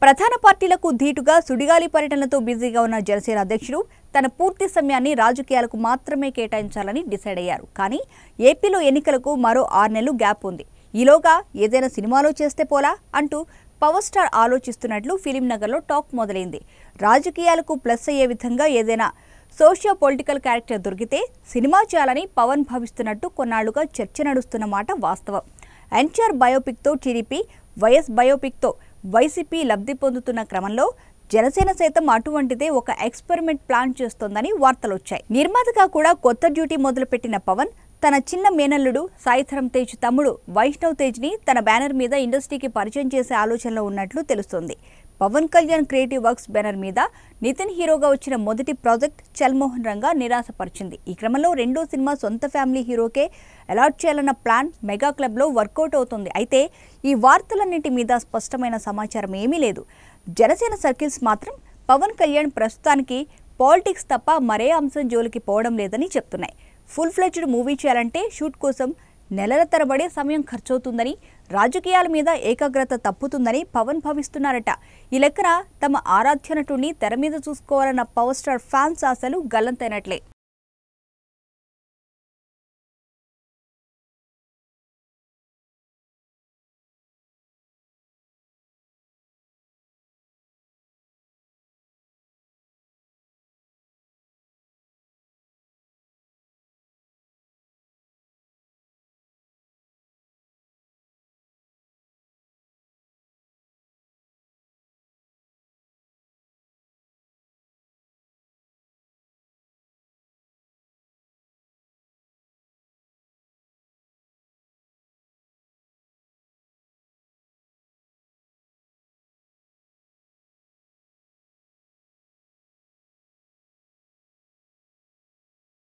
ప్రధాన పార్టీలకు ధీటుగా సుడిగాలి పర్యటనలతో బిజీగా ఉన్న జనసేన అధ్యక్షుడు తన పూర్తి సమయాన్ని రాజకీయాలకు మాత్రమే కేటాయించాలని డిసైడ్ అయ్యారు కానీ ఏపీలో ఎన్నికలకు మరో ఆరు నెలలు గ్యాప్ ఉంది ఈలోగా ఏదైనా సినిమాలో చేస్తే పోలా అంటూ పవర్ స్టార్ ఆలోచిస్తున్నట్లు ఫిలిం నగర్లో టాక్ మొదలైంది రాజకీయాలకు ప్లస్ అయ్యే విధంగా ఏదైనా సోషియో పొలిటికల్ క్యారెక్టర్ దొరికితే సినిమా చేయాలని పవన్ భావిస్తున్నట్టు కొన్నాళ్లుగా చర్చ నడుస్తున్న మాట వాస్తవం ఎన్టీఆర్ బయోపిక్తో టీడీపీ వైఎస్ బయోపిక్తో వైసీపీ లబ్ధి పొందుతున్న క్రమంలో జనసేన సైతం అటువంటిదే ఒక ఎక్స్పెరిమెంట్ ప్లాన్ చేస్తోందని వార్తలొచ్చాయి నిర్మాతగా కూడా కొత్త డ్యూటీ మొదలుపెట్టిన పవన్ తన చిన్న మేనల్లుడు సాయిధరం తేజ్ తమ్ముడు వైష్ణవ్ తేజ్ని తన బ్యానర్ మీద ఇండస్ట్రీకి పరిచయం చేసే ఆలోచనలో ఉన్నట్లు తెలుస్తోంది Pawan Kalyan creative works banner మీద నితిన్ హీరోగా వచ్చిన మొదటి ప్రాజెక్ట్ చల్మోహన్ రంగా నిరాశపరిచింది ఈ క్రమంలో రెండో సినిమా సొంత ఫ్యామిలీ హీరోకే అలాట్ చేయాలన్న ప్లాన్ మెగా క్లబ్లో వర్కౌట్ అవుతుంది అయితే ఈ వార్తలన్నింటి మీద స్పష్టమైన సమాచారం ఏమీ లేదు జనసేన సర్కిల్స్ మాత్రం పవన్ కళ్యాణ్ ప్రస్తుతానికి పాలిటిక్స్ తప్ప మరే అంశం జోలికి పోవడం లేదని చెప్తున్నాయి ఫుల్ ఫ్లెడ్జ్డ్ మూవీ చేయాలంటే షూట్ కోసం నెలల తరబడి సమయం ఖర్చవుతుందని రాజకీయాల మీద ఏకాగ్రత తప్పుతుందని పవన్ భావిస్తున్నారట ఈ లెక్కన తమ ఆరాధ్య నటుడిని తెర మీద చూసుకోవాలన్న పవర్ స్టార్ ఫ్యాన్స్ ఆశలు గల్లంతైనట్లే